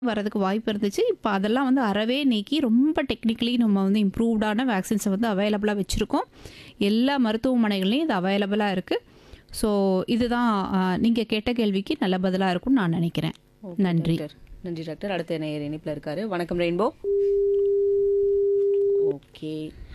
வரதுக்கு வாய்ப்பு இருந்துச்சு. இப்ப அதெல்லாம் வந்து அறவே நீக்கி ரொம்ப டெக்னிக்கலி நம்ம வந்து இம்ப்ரூவ்டான வேக்சின்ஸ வந்து அவைலபிளா வச்சிருக்கோம். எல்லா மருத்துவமனைகள்லயும் இது அவைலபிளா இருக்கு. ஸோ இதுதான் அ நீங்க கேட்ட கேள்விக்கு நல்ல பதிலா இருக்கும்னு நான் நினைக்கிறேன். ஓகே நன்றி. டாக்டர். நன்றி டாக்டர். அடுத்த நேயர் இணைப்பில் இருக்காரு. வணக்கம் ரெயின்போ. ஓகே.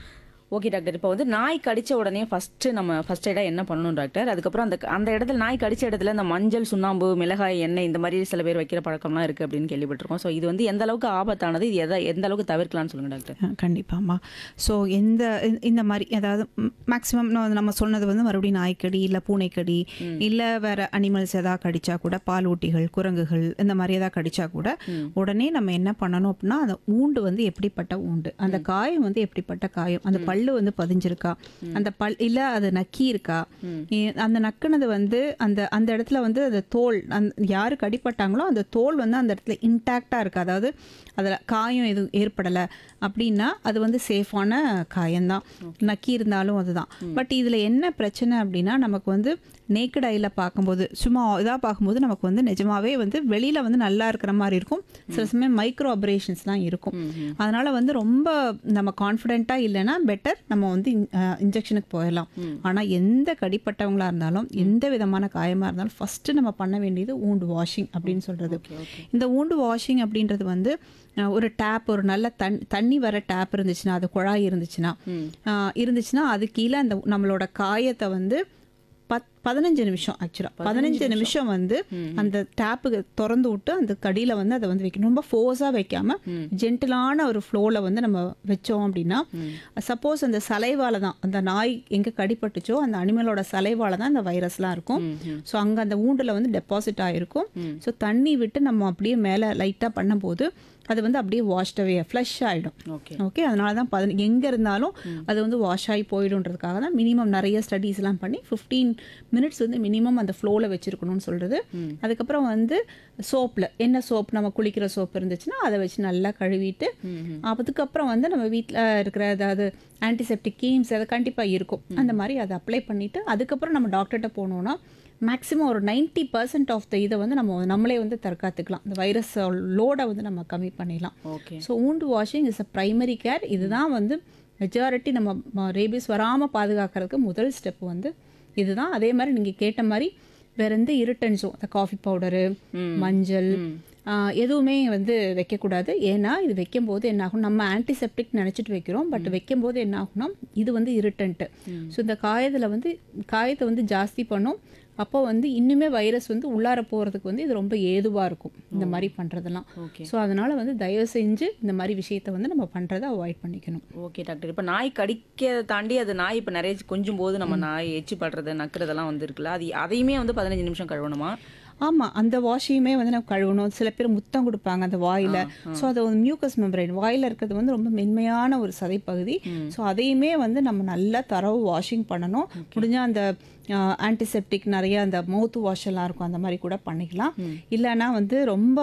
Okay doctor. இப்போ வந்து நாய் கடிச்ச உடனே ஃபர்ஸ்ட்டு நம்ம ஃபர்ஸ்ட் எய்டா என்ன பண்ணணும் டாக்டர்? அதுக்கப்புறம் அந்த அந்த இடத்துல நாய் கடிச்ச இடத்துல இந்த மஞ்சள், சுண்ணாம்பு, மிளகாய், எண்ணெய் இந்த மாதிரி சில பேர் வைக்கிற பழக்கம்லாம் இருக்கு அப்படின்னு கேள்விப்பட்டிருக்கோம். ஸோ இது வந்து எந்த அளவுக்கு ஆபத்தானது? இது எத எந்த அளவுக்கு தவிர்க்கலாம்னு சொல்லுங்க டாக்டர். அ கண்டிப்பாம்மா. ஸோ எந்த இ- இந்த மாரி அதாவது மேக்ஸிமம் நம்ம சொன்னது வந்து மறுபடியும் நாய்க்கடி, இல்ல பூனைக்கடி, இல்ல வேற அனிமல்ஸ் எதா கடிச்சா கூட பாலூட்டிகள், குரங்குகள் இந்த மாதிரி எதா கடிச்சா கூட உடனே நம்ம என்ன பண்ணணும் அப்படின்னா அந்த ஊண்டு வந்து எப்படிப்பட்ட ஊண்டு அந்த காயம் வந்து எப்படிப்பட்ட காயம் அந்த பல்லு வந்து பதிஞ்சிருக்கா அந்த பல் இல்ல அது நக்கி இருக்கா இ- அந்த நக்குனது வந்து அந்த அந்த இடத்துல வந்து அந்த தோல் அந்த யாரு கடிப்பட்டாங்களோ அந்த தோல் வந்து அந்த இடத்துல இன்டாக்டா இருக்கு அதாவது அதில் காயம் எதுவும் ஏற்படலை அப்படின்னா அது வந்து சேஃபான காயம்தான் நக்கி இருந்தாலும் அதுதான் பட் இதில் என்ன பிரச்சனை அப்படின்னா நமக்கு வந்து நேக்கட் ஐயில் பார்க்கும்போது சும்மா இதாக பார்க்கும்போது நமக்கு வந்து நிஜமாவே வந்து வெளியில் வந்து நல்லா இருக்கிற மாதிரி இருக்கும் சில சமயம் மைக்ரோ ஆப்ரேஷன்ஸ்லாம் இருக்கும் அதனால வந்து ரொம்ப நம்ம கான்ஃபிடென்ட்டாக இல்லைன்னா பெட்டர் நம்ம வந்து இன்ஜெக்ஷனுக்கு போயிடலாம் ஆனால் எந்த கடிப்பட்டவங்களா இருந்தாலும் எந்த விதமான காயமாக இருந்தாலும் ஃபஸ்ட்டு நம்ம பண்ண வேண்டியது ஊண்டு வாஷிங் அப்படின்னு சொல்கிறது இந்த ஊண்டு வாஷிங் அப்படின்றது வந்து அஹ், ஒரு டேப் ஒரு நல்ல தண் தண்ணி வர டேப் இருந்துச்சுன்னா அது குழாய் இருந்துச்சுன்னா அஹ், இருந்துச்சுன்னா அது கீழே அந்த நம்மளோட காயத்தை வந்து பத் பதினஞ்சு நிமிஷம் ஆக்சுவலாக பதினஞ்சு நிமிஷம் வந்து அந்த டேப்புக்கு திறந்து விட்டு அந்த கடியில் வந்து அதை வந்து வைக்கணும் ரொம்ப ஃபோர்ஸாக வைக்காம ஜென்டிலான ஒரு ஃப்ளோவில் வந்து நம்ம வச்சோம் அப்படின்னா சப்போஸ் அந்த சலைவால தான் அந்த நாய் எங்கே கடிப்பட்டுச்சோ அந்த அனிமலோட சலைவால தான் அந்த வைரஸ்லாம் இருக்கும் ஸோ அங்கே அந்த ஊண்டில் வந்து டெபாசிட் ஆகிருக்கும் ஸோ தண்ணி விட்டு நம்ம அப்படியே மேலே லைட்டாக பண்ணும்போது அது வந்து அப்படியே வாஷ்ட் அவே ஃப்ளஷ் ஆகிடும் ஓகே. ஓகே அதனால தான் பதின எங்கே இருந்தாலும் அது வந்து வாஷ் ஆகி போயிடுன்றதுக்காக தான் மினிமம் நிறைய ஸ்டடீஸ்லாம் பண்ணி ஃபிஃப்டீன் மினிட்ஸ் வந்து மினிமம் அந்த ஃப்ளோவில் வச்சிருக்கணும்னு சொல்கிறது அதுக்கப்புறம் வந்து சோப்பில் என்ன சோப் நம்ம குளிக்கிற சோப் இருந்துச்சுன்னா அதை வச்சு நல்லா கழுவிட்டு அதுக்கப்புறம் வந்து நம்ம வீட்டில் இருக்கிற அதாவது ஆன்டிசெப்டிக் கீம்ஸ் அதை கண்டிப்பாக இருக்கும் அந்த மாதிரி அதை அப்ளை பண்ணிவிட்டு அதுக்கப்புறம் நம்ம டாக்டர்கிட்ட போனோம்னா மேக்ஸிமம் ஒரு 90% பர்சன்ட் ஆஃப் த இதை வந்து நம்ம நம்மளே வந்து தற்காத்துக்கலாம் இந்த வைரஸ் லோடை வந்து நம்ம கம்மி பண்ணிடலாம் okay. So wound washing is a primary care இதுதான் வந்து மெஜாரிட்டி நம்ம ரேபிஸ் வராமல் பாதுகாக்கிறதுக்கு முதல் ஸ்டெப் வந்து இதுதான் அதே மாதிரி நீங்கள் கேட்ட மாதிரி வேற எந்த இருட்டன்ஸும் இந்த காஃபி பவுடரு மஞ்சள் ஆஹ், எதுவுமே வந்து வைக்கக்கூடாது ஏன்னா இது வைக்கும்போது என்ன ஆகும் நம்ம ஆன்டிசெப்டிக் நினச்சிட்டு வைக்கிறோம் பட் வைக்கும்போது என்ன ஆகும்னா இது வந்து இருட்டன்ட்டு ஸோ இந்த காயத்தில் வந்து காயத்தை வந்து ஜாஸ்தி பண்ணும் அப்போ வந்து இன்னுமே வைரஸ் வந்து உள்ளார போகிறதுக்கு வந்து இது ரொம்ப ஏதுவாக இருக்கும் இந்த மாதிரி பண்ணுறதெல்லாம் ஓகே. ஸோ அதனால வந்து தயவு செஞ்சு இந்த மாதிரி விஷயத்தை வந்து நம்ம பண்ணுறதை அவாய்ட் பண்ணிக்கணும் ஓகே டாக்டர். இப்போ நாய் கடிக்க தாண்டி அது நாய் இப்போ நிறைய கொஞ்சும் போது நம்ம நாய் எச்சி படுறது நக்குறதெல்லாம் வந்து இருக்குல்ல அது அதையுமே வந்து பதினஞ்சு நிமிஷம் கழுவணுமா? ஆமாம் அந்த வாஷையுமே வந்து நம்ம கழுவணும் சில பேர் முத்தம் கொடுப்பாங்க அந்த வாயில் ஸோ அது வந்து மியூக்கஸ் மெம்பரைன் வாயில் இருக்கிறது வந்து ரொம்ப மென்மையான ஒரு சதைப்பகுதி ஸோ அதையுமே வந்து நம்ம நல்லா தரவு வாஷிங் பண்ணணும் முடிஞ்சால் அந்த ஆன்டிசெப்டிக் நிறைய அந்த மவுத் வாஷ் எல்லாம் இருக்கும் அந்த மாதிரி கூட பண்ணிக்கலாம் இல்லைன்னா வந்து ரொம்ப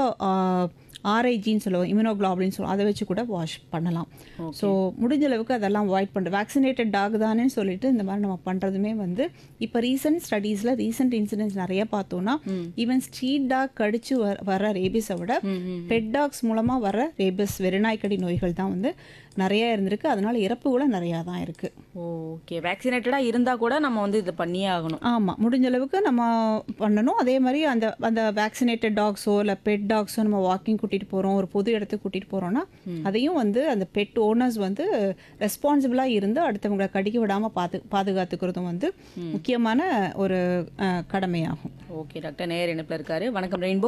ஆர்ஐஜின்னு சொல்லுவோம் இம்யூனோக்ளாபின்னு சொல்லுவோம் அதை வச்சு கூட வாஷ் பண்ணலாம் ஸோ முடிஞ்ச அளவுக்கு அதெல்லாம் அவாய்ட் பண்ணுறோம் வேக்சினேட்டட் டாக் தானே சொல்லிட்டு இந்த மாதிரி நம்ம பண்ணுறதுமே வந்து இப்போ ரீசெண்ட் ஸ்டடீஸில் ரீசெண்ட் இன்சிடென்ட்ஸ் நிறைய பார்த்தோம்னா ஈவன் ஸ்ட்ரீட் டாக் கடிச்சு வர வர ரேபிஸை விட பெட் டாக்ஸ் மூலமாக வர ரேபிஸ் வெறிநாய்க்கடி நோய்கள் தான் வந்து நிறைய இருந்திருக்கு அதனால இறப்பு கூட நிறையா தான் இருக்குது ஓகே. வேக்சினேட்டடா இருந்தா கூட நம்ம வந்து இதை பண்ணியே ஆகணும். ஆமாம் முடிஞ்ச அளவுக்கு நம்ம பண்ணணும் அதே மாதிரி அந்த அந்த வேக்சினேட்டட் டாக்ஸோ இல்லை பெட் டாக்ஸோ நம்ம வாக்கிங் கூட்டிகிட்டு போகிறோம் ஒரு பொது இடத்துக்கு கூட்டிகிட்டு போகிறோம்னா அதையும் வந்து அந்த பெட் ஓனர்ஸ் வந்து ரெஸ்பான்சிபிளாக இருந்து அடுத்தவங்களை கடிக்க விடாமல் பாது பாதுகாத்துக்கிறதும் வந்து முக்கியமான ஒரு அஹ், கடமையாகும் ஓகே டாக்டர். நேயர் இணைப்பில் இருக்காரு. வணக்கம் ரெயின்போ.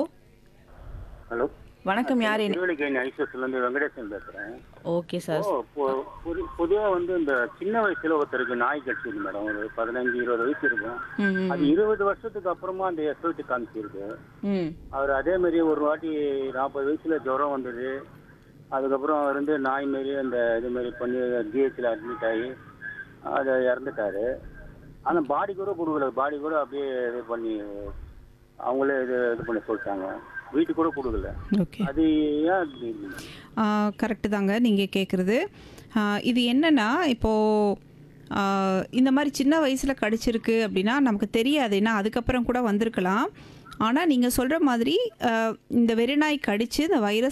ஹலோ வணக்கம் யார் இணை- திருவள்ளிக்கேணி ஐசிஎஸ்லேருந்து வெங்கடேசன் பேசுகிறேன் ஓகே சார். ஓ பொதுவாக வந்து இந்த சின்ன வயசுல ஒருத்தருக்கு நாய் கடிச்சிருக்கு மேடம் ஒரு பதினஞ்சு இருபது வயசு இருக்கும் ம் ம். அது இருபது வருஷத்துக்கு அப்புறமா அந்த எஸ்எல்டி காமிச்சிருக்கு ம். அவர் அதே மாதிரி ஒரு வாட்டி நாற்பது வயசுல ஜுரம் வந்தது அதுக்கப்புறம் அவர் வந்து நாய் மாரி அந்த இது மாதிரி பண்ணி ஜிஹெச்சில் அட்மிட் ஆகி அதை இறந்துட்டாரு ஆனால் பாடி கூட கொடுக்கல பாடி கூட அப்படியே இது பண்ணி அவங்களே இது இது பண்ணி சொல்லிட்டாங்க வீட்டுக்கு கூட கொடுக்கல ஓகே அது ஏன் அப்படி இருக்கு? கரெக்டு தாங்க நீங்கள் கேட்குறது இது என்னன்னா இப்போது இந்த மாதிரி சின்ன வயசில் கடிச்சிருக்கு அப்படின்னா நமக்கு தெரியாது ஏன்னா அதுக்கப்புறம் கூட வந்திருக்கலாம் ஆனால் நீங்கள் சொல்கிற மாதிரி ஆஹ் இந்த வெறிநாய் கடித்து இந்த வைரஸ்